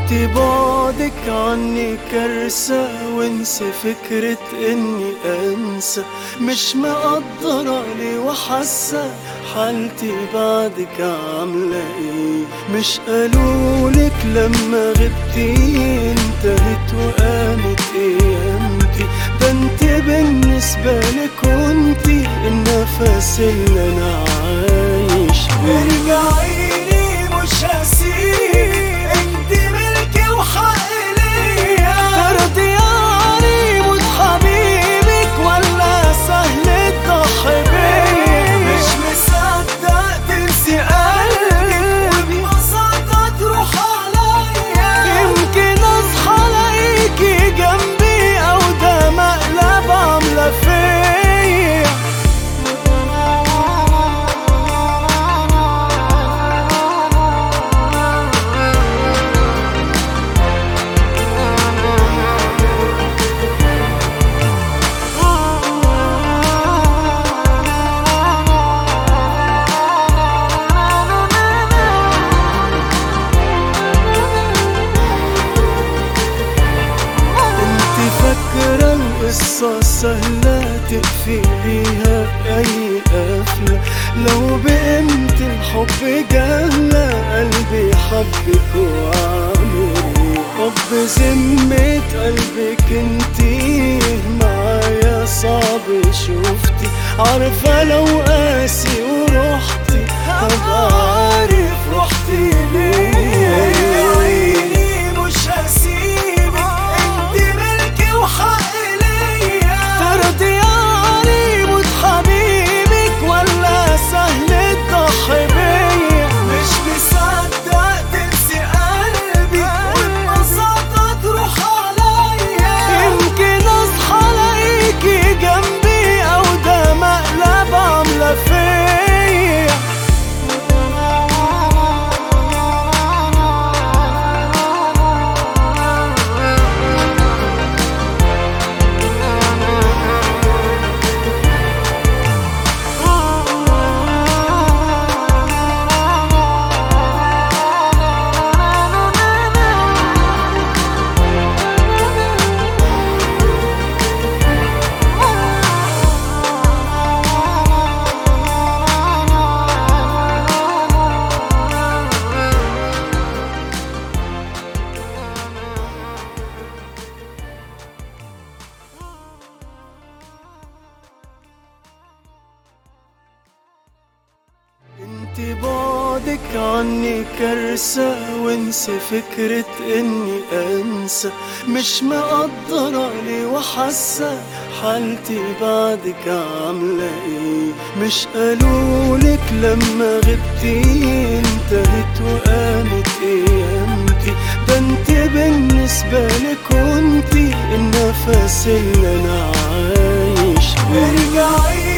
انت بعدك عني كارثة وانسى فكرة اني انسى مش مقدرة لي وحاسة حالتي بعدك عاملة ايه مش قالولك لما غبتي انتهت وقامت ايامتي ده انت بالنسبة لي كنتي النفس اللي انا عايش بيه ارجعيلي مش هسيبك انت ملكي وحق ليا ترضياني موت حبيبك ولا سهل تضحي بيا مش مصدق تنسي قلبي وببساطة تروح عليا يمكن اصحى الاقيكي جنبي او ده مقلب عامله فيا انت فاكرة القصة سهلة تقفي بيها بأي قفلة لو بقيمة الحب جهلة قلبي حبك وعامل ايه حب ذمة قلبك انتي معايا صعب شفتي عارفة لو قاسي ورحتي هبقى عارف رحتي ليه ارجعيلي مش هسيبك انت ملكي وحق ليا ترضياني موت حبيبك ولا سهل تضحي بيا مش مصدق تنسي قلبي وببساطة تروح عليا يمكن اصحى الاقيكي جنبي او ده مقلب عامله فيا انت بعدك عني كارثة وانسى فكرة اني انسى مش مقدرة لي وحاسة حالتي بعدك عاملة ايه مش قالولك لما غبتي انتهت وقامت ايامتي ده انت بالنسبة لي كنتي النفس اللي انا عايش بيه ارجعيلي